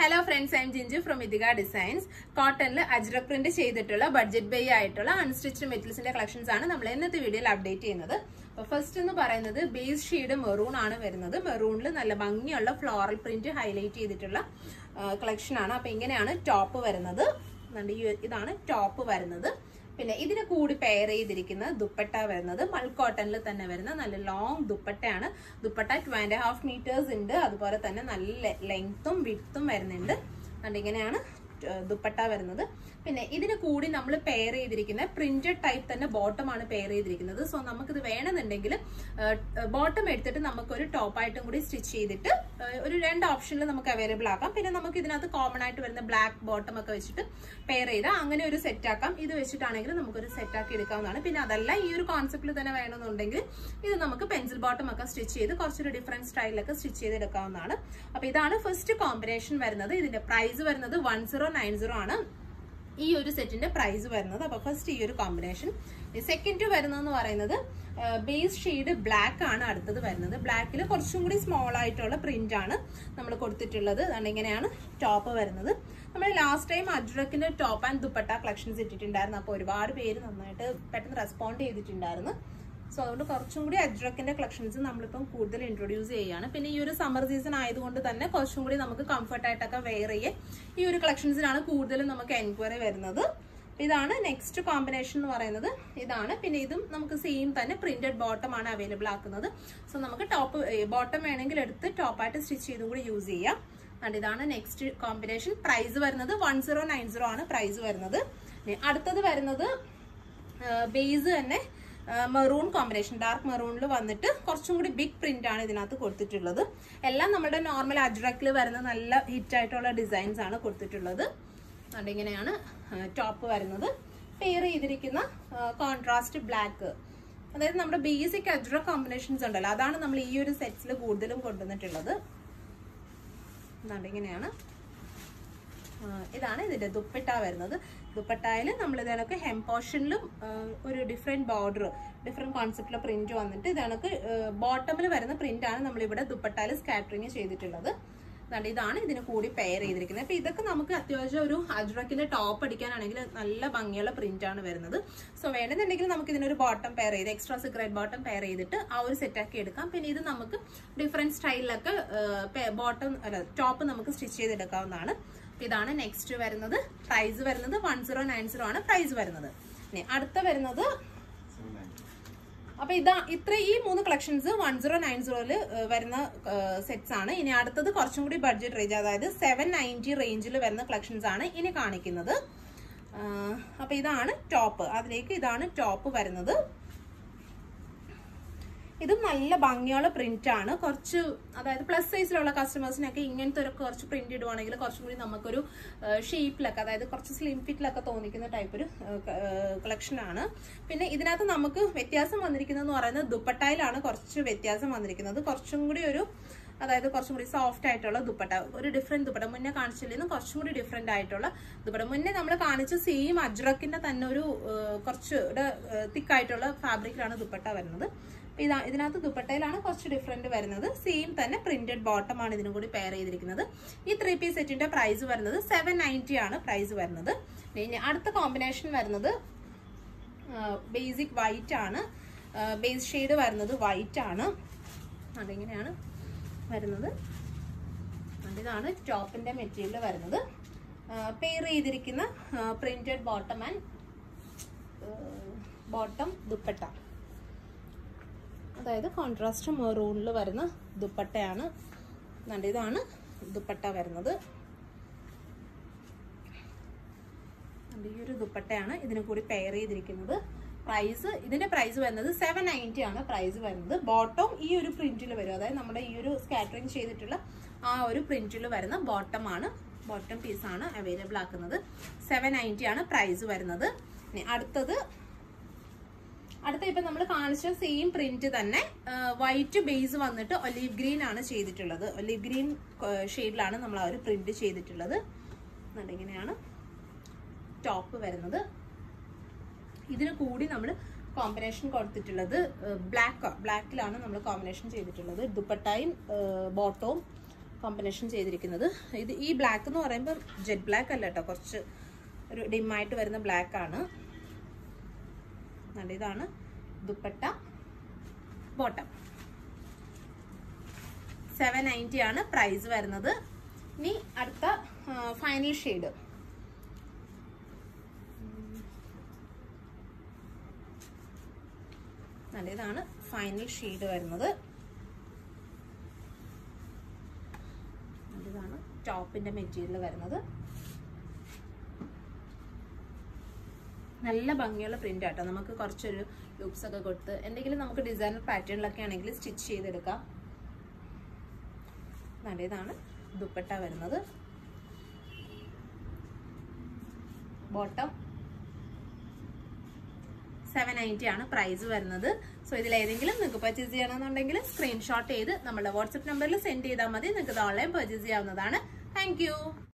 hello friends I'm Jinchu from Idika designs കോട്ടണിൽ Ajrakh print ചെയ്തിട്ടുള്ള budget ബൈ ആയിട്ടുള്ള അൺസ്റ്റിച്ച്ഡ് മെറ്റീരിയൽസിന്റെ കളക്ഷൻസ് ആണ് നമ്മൾ ഇന്നത്തെ വീഡിയോയിൽ അപ്ഡേറ്റ് ചെയ്യുന്നത് അപ്പോൾ ഫസ്റ്റ് എന്ന് പറയുന്നത് ബേസ് ഷെയ്ഡ് മെറൂൺ ആണ് വരുന്നത് മെറൂണിൽ നല്ല ഭംഗിയുള്ള ഫ്ലോറൽ പ്രിന്റ് ഹൈലൈറ്റ് ചെയ്തിട്ടുള്ള കളക്ഷൻ ആണ് അപ്പൊ ഇങ്ങനെയാണ് ടോപ്പ് വരുന്നത് ദാണ്ട് ഈ ഇതാണ് ടോപ്പ് വരുന്നത് പിന്നെ ഇതിന് കൂടി പെയർ ചെയ്തിരിക്കുന്ന ദുപ്പട്ട വരുന്നത് മൾ കോട്ടണിൽ തന്നെ വരുന്ന നല്ല ലോങ് ദുപ്പട്ടയാണ് dupatta two and half metres ഉണ്ട് അതുപോലെ തന്നെ നല്ല ലെങ്ത്തും വിഡ്ത്തും വരുന്നുണ്ട് അതുകൊണ്ട് ഇങ്ങനെയാണ് ദുപ്പട്ട വരുന്നത് പിന്നെ ഇതിന് കൂടി നമ്മൾ പെയർ ചെയ്തിരിക്കുന്ന പ്രിന്റഡ് ടൈപ്പ് തന്നെ ബോട്ടം ആണ് പെയർ ചെയ്തിരിക്കുന്നത് സോ നമുക്കിത് വേണമെന്നുണ്ടെങ്കിൽ ബോട്ടം എടുത്തിട്ട് നമുക്കൊരു ടോപ്പായിട്ടും കൂടി സ്റ്റിച്ച് ചെയ്തിട്ട് ഒരു രണ്ട് ഓപ്ഷനിൽ നമുക്ക് അവൈലബിൾ ആക്കാം പിന്നെ നമുക്ക് ഇതിനകത്ത് കോമൺ ആയിട്ട് വരുന്ന ബ്ലാക്ക് ബോട്ടം ഒക്കെ വെച്ചിട്ട് പെയർ ചെയ്താൽ അങ്ങനെ ഒരു സെറ്റ് ആക്കാം ഇത് വെച്ചിട്ടാണെങ്കിൽ നമുക്കൊരു സെറ്റ് ആക്കി എടുക്കാവുന്നതാണ് പിന്നെ അതല്ല ഈ ഒരു കോൺസെപ്റ്റിൽ തന്നെ വേണമെന്നുണ്ടെങ്കിൽ ഇത് നമുക്ക് പെൻസിൽ ബോട്ടം ഒക്കെ സ്റ്റിച്ച് ചെയ്ത് കുറച്ചൊരു ഡിഫറെന്റ് സ്റ്റൈലിലൊക്കെ സ്റ്റിച്ച് ചെയ്ത് എടുക്കാവുന്നതാണ് അപ്പൊ ഇതാണ് ഫസ്റ്റ് കോമ്പിനേഷൻ വരുന്നത് ഇതിന്റെ പ്രൈസ് വരുന്നത് വൺ സീറോ നയൻ സീറോ ആണ് ഈ ഒരു സെറ്റിന്റെ പ്രൈസ് വരുന്നത് അപ്പൊ ഫസ്റ്റ് ഈ ഒരു കോമ്പിനേഷൻ സെക്കൻഡ് വരുന്നതെന്ന് പറയുന്നത് ബേസ് ഷെയ്ഡ് ബ്ലാക്ക് ആണ് അടുത്തത് വരുന്നത് ബ്ലാക്കിൽ കുറച്ചും കൂടി സ്മോൾ ആയിട്ടുള്ള പ്രിന്റ് ആണ് നമ്മൾ കൊടുത്തിട്ടുള്ളത് അതുകൊണ്ട് ഇങ്ങനെയാണ് ടോപ്പ് വരുന്നത് നമ്മൾ ലാസ്റ്റ് ടൈം അജ്രക്കിന്റെ ടോപ്പ് ആൻഡ് ദുപ്പട്ട കളക്ഷൻസ് ഇട്ടിട്ടുണ്ടായിരുന്നു അപ്പോൾ ഒരുപാട് പേര് നന്നായിട്ട് പെട്ടെന്ന് റെസ്പോണ്ട് ചെയ്തിട്ടുണ്ടായിരുന്നു സോ അതുകൊണ്ട് കുറച്ചും കൂടി അജ്രക്കിന്റെ കളക്ഷൻസ് നമ്മളിപ്പം കൂടുതൽ ഇൻട്രൊഡ്യൂസ് ചെയ്യുകയാണ് പിന്നെ ഈ ഒരു സമ്മർ സീസൺ ആയതുകൊണ്ട് തന്നെ കുറച്ചും കൂടി നമുക്ക് കംഫർട്ട് ആയിട്ടൊക്കെ വെയർ ചെയ്യേ ഈ ഒരു കളക്ഷൻസിനാണ് കൂടുതലും നമുക്ക് എൻക്വയറി വരുന്നത് ഇതാണ് നെക്സ്റ്റ് കോമ്പിനേഷൻ എന്ന് പറയുന്നത് ഇതാണ് പിന്നെ ഇതും നമുക്ക് സെയിം തന്നെ പ്രിന്റഡ് ബോട്ടം ആണ് അവൈലബിൾ ആക്കുന്നത് സോ നമുക്ക് ടോപ്പ് ബോട്ടം വേണമെങ്കിൽ എടുത്ത് ടോപ്പായിട്ട് സ്റ്റിച്ച് ചെയ്തും കൂടി യൂസ് ചെയ്യാം ആൻഡ് ഇതാണ് നെക്സ്റ്റ് കോമ്പിനേഷൻ പ്രൈസ് വരുന്നത് വൺ സീറോ നയൻ സീറോ ആണ് പ്രൈസ് വരുന്നത് അടുത്തത് വരുന്നത് ബേസ് തന്നെ മെറൂൺ കോമ്പിനേഷൻ ഡാർക്ക് മെറൂണിൽ വന്നിട്ട് കുറച്ചും കൂടി ബിഗ് പ്രിന്റ് ആണ് ഇതിനകത്ത് കൊടുത്തിട്ടുള്ളത് എല്ലാം നമ്മുടെ നോർമൽ അജ്രക്കിൽ വരുന്ന നല്ല ഹിറ്റ് ആയിട്ടുള്ള ഡിസൈൻസ് ആണ് കൊടുത്തിട്ടുള്ളത് അതിങ്ങനെയാണ് ടോപ്പ് വരുന്നത് പെയർ ചെയ്തിരിക്കുന്ന കോൺട്രാസ്റ്റ് ബ്ലാക്ക് അതായത് നമ്മുടെ ബേസിക് അജ്ര കോമ്പിനേഷൻസ് ഉണ്ടല്ലോ അതാണ് നമ്മൾ ഈ ഒരു സെറ്റ്സിൽ കൂടുതലും കൊണ്ടുവന്നിട്ടുള്ളത് ഇങ്ങനെയാണ് ഇതാണ് ഇതിന്റെ ദുപ്പട്ട വരുന്നത് ദുപ്പട്ടയിൽ നമ്മൾ ഇതേണക്ക് ഹെം പോർഷനിലും ഒരു ഡിഫറെന്റ് ബോർഡർ ഡിഫറെന്റ് കോൺസെപ്റ്റിലെ പ്രിന്റ് വന്നിട്ട് ഇതേണക്ക് ബോട്ടമിൽ വരുന്ന പ്രിന്റ് ആണ് നമ്മളിവിടെ ദുപ്പട്ടയിൽ സ്കാറ്ററിങ് ചെയ്തിട്ടുള്ളത് അതുകൊണ്ട് ഇതാണ് ഇതിന് കൂടി പെയർ ചെയ്തിരിക്കുന്നത് അപ്പൊ ഇതൊക്കെ നമുക്ക് അത്യാവശ്യം ഒരു അജ്രക്കിന്റെ ടോപ്പ് അടിക്കാനാണെങ്കിൽ നല്ല ഭംഗിയുള്ള പ്രിന്റ് ആണ് വരുന്നത് സോ വേണമെന്നുണ്ടെങ്കിൽ നമുക്ക് ഇതിനൊരു ബോട്ടം പെയർ ചെയ്ത് എക്സ്ട്രാ സിഗരറ്റ് ബോട്ടം പെയർ ചെയ്തിട്ട് ആ ഒരു സെറ്റ് ആക്കി എടുക്കാം പിന്നെ ഇത് നമുക്ക് ഡിഫറെന്റ് സ്റ്റൈലിലൊക്കെ ബോട്ടം അല്ല ടോപ്പ് നമുക്ക് സ്റ്റിച്ച് ചെയ്തെടുക്കാവുന്നതാണ് ഇതാണ് നെക്സ്റ്റ് വരുന്നത് പ്രൈസ് വരുന്നത് വൺ സീറോ നയൻ സീറോ ആണ് പ്രൈസ് വരുന്നത് ഇനി അടുത്ത വരുന്നത് അപ്പൊ ഇതാ ഇത്ര ഈ മൂന്ന് കളക്ഷൻസ് വൺ സീറോ നയൻ സീറോയില് വരുന്ന സെറ്റ്സ് ആണ് ഇനി അടുത്തത് കുറച്ചും കൂടി ബഡ്ജറ്റ് റേഞ്ച് അതായത് സെവൻ നയൻറ്റി റേഞ്ചിൽ വരുന്ന കളക്ഷൻസ് ആണ് ഇനി കാണിക്കുന്നത് അപ്പൊ ഇതാണ് ടോപ്പ് അതിലേക്ക് ഇതാണ് ടോപ്പ് വരുന്നത് ഇത് നല്ല ഭംഗിയുള്ള പ്രിന്റ് ആണ് കുറച്ച് അതായത് പ്ലസ് സൈസിലുള്ള കസ്റ്റമേഴ്സിനൊക്കെ ഇങ്ങനത്തെ ഒരു കുറച്ച് പ്രിന്റ് ഇടുവാണെങ്കിൽ കുറച്ചും കൂടി നമുക്കൊരു ഷേപ്പിലൊക്കെ അതായത് കുറച്ച് സ്ലിം ഫിറ്റിലൊക്കെ തോന്നിക്കുന്ന ടൈപ്പ് ഒരു കളക്ഷൻ ആണ് പിന്നെ ഇതിനകത്ത് നമുക്ക് വ്യത്യാസം വന്നിരിക്കുന്നതെന്ന് പറയുന്നത് ദുപ്പട്ടയിലാണ് കുറച്ച് വ്യത്യാസം വന്നിരിക്കുന്നത് കുറച്ചും കൂടി ഒരു അതായത് കുറച്ചും കൂടി സോഫ്റ്റ് ആയിട്ടുള്ള ദുപ്പട്ട ഒരു ഡിഫറെന്റ് ദുപ്പട്ട മുന്നേ കാണിച്ചില്ലെന്ന് കുറച്ചും കൂടി ഡിഫറെന്റ് ആയിട്ടുള്ള ദുപ്പട്ട മുന്നേ നമ്മൾ കാണിച്ച സെയിം അജ്രക്കിന്റെ തന്നെ ഒരു കുറച്ച് തിക്കായിട്ടുള്ള ഫാബ്രിക്കിലാണ് ദുപ്പട്ട വരുന്നത് ഇതാ ഇതിനകത്ത് ദുപ്പട്ടയിലാണ് കുറച്ച് ഡിഫറെന്റ് വരുന്നത് സെയിം തന്നെ പ്രിന്റഡ് ബോട്ടം ആണ് ഇതിനും കൂടി പെയർ ചെയ്തിരിക്കുന്നത് ഈ ത്രീ പീസ് സെറ്റിന്റെ പ്രൈസ് വരുന്നത് സെവൻ നയൻറ്റി ആണ് പ്രൈസ് വരുന്നത് ഇനി അടുത്ത കോമ്പിനേഷൻ വരുന്നത് ബേസിക് വൈറ്റ് ആണ് ബേസ് ഷെയ്ഡ് വരുന്നത് വൈറ്റ് ആണ് അതിങ്ങനെയാണ് വരുന്നത് ഇതാണ് ടോപ്പിന്റെ മെറ്റീരിയൽ വരുന്നത് പെയർ ചെയ്തിരിക്കുന്ന printed bottom and bottom dupatta അതായത് കോൺട്രാസ്റ്റ് മെറൂണിൽ വരുന്ന ദുപ്പട്ടയാണ് ഇതാണ് ദുപ്പട്ട വരുന്നത് ഈ ഒരു ദുപ്പട്ടയാണ് ഇതിന് കൂടി പെയർ ചെയ്തിരിക്കുന്നത് പ്രൈസ് ഇതിന്റെ പ്രൈസ് വരുന്നത് സെവൻ നയൻറ്റി ആണ് പ്രൈസ് വരുന്നത് ബോട്ടം ഈ ഒരു പ്രിന്റിൽ വരും അതായത് നമ്മുടെ ഈ ഒരു സ്കാറ്ററിങ് ചെയ്തിട്ടുള്ള ആ ഒരു പ്രിന്റിൽ വരുന്ന ബോട്ടം ആണ് ബോട്ടം പീസ് ആണ് അവൈലബിൾ ആക്കുന്നത് സെവൻ നയൻറ്റി ആണ് പ്രൈസ് വരുന്നത് ഇനി അടുത്തത് അടുത്ത ഇപ്പൊ നമ്മൾ കാണിച്ച സെയിം പ്രിന്റ് തന്നെ വൈറ്റ് ബേസ് വന്നിട്ട് ഒലീവ് ഗ്രീൻ ആണ് ചെയ്തിട്ടുള്ളത് ഒലീവ് ഗ്രീൻ ഷെയ്ഡിലാണ് നമ്മൾ ആ ഒരു പ്രിന്റ് ചെയ്തിട്ടുള്ളത് ഇങ്ങനെയാണ് ടോപ്പ് വരുന്നത് ഇതിന് കൂടി നമ്മൾ കോമ്പിനേഷൻ കൊടുത്തിട്ടുള്ളത് ബ്ലാക്ക് ബ്ലാക്കിലാണ് നമ്മൾ കോമ്പിനേഷൻ ചെയ്തിട്ടുള്ളത് ദുപ്പട്ടായും ബോട്ടവും കോമ്പിനേഷൻ ചെയ്തിരിക്കുന്നത് ഇത് ഈ ബ്ലാക്ക് എന്ന് പറയുമ്പോൾ ജെറ്റ് ബ്ലാക്ക് അല്ല കേട്ടോ കുറച്ച് ഒരു ഡിമ്മായിട്ട് വരുന്ന ബ്ലാക്ക് ആണ് നല്ല ഇതാണ് ദുപ്പട്ട ബോട്ടം സെവൻ നയൻറ്റി ആണ് പ്രൈസ് വരുന്നത് ഇനി അടുത്ത ഫൈനൽ ഷെയ്ഡ് നല്ല ഇതാണ് ഫൈനൽ ഷെയ്ഡ് വരുന്നത് ഇതാണ് ടോപ്പിന്റെ മെറ്റീരിയൽ വരുന്നത് നല്ല ഭംഗിയുള്ള പ്രിന്റ് ആട്ടോ നമുക്ക് കുറച്ചൊരു ലൂപ്സ് ഒക്കെ കൊടുത്ത് എന്തെങ്കിലും നമുക്ക് ഡിസൈനർ പാറ്റേണിലൊക്കെ ആണെങ്കിൽ സ്റ്റിച്ച് ചെയ്തെടുക്കാം നല്ല ഇതാണ് ദുപ്പട്ട വരുന്നത് ബോട്ടം സെവൻ നയൻറ്റി ആണ് പ്രൈസ് വരുന്നത് സോ ഇതിൽ ഏതെങ്കിലും നിങ്ങൾക്ക് പർച്ചേസ് ചെയ്യണമെന്നുണ്ടെങ്കിൽ സ്ക്രീൻഷോട്ട് ചെയ്ത് നമ്മുടെ വാട്സപ്പ് നമ്പറിൽ സെൻഡ് ചെയ്താൽ മതി നിങ്ങൾക്ക് ഇത് ഓൺലൈൻ പർച്ചേസ് ചെയ്യാവുന്നതാണ് താങ്ക്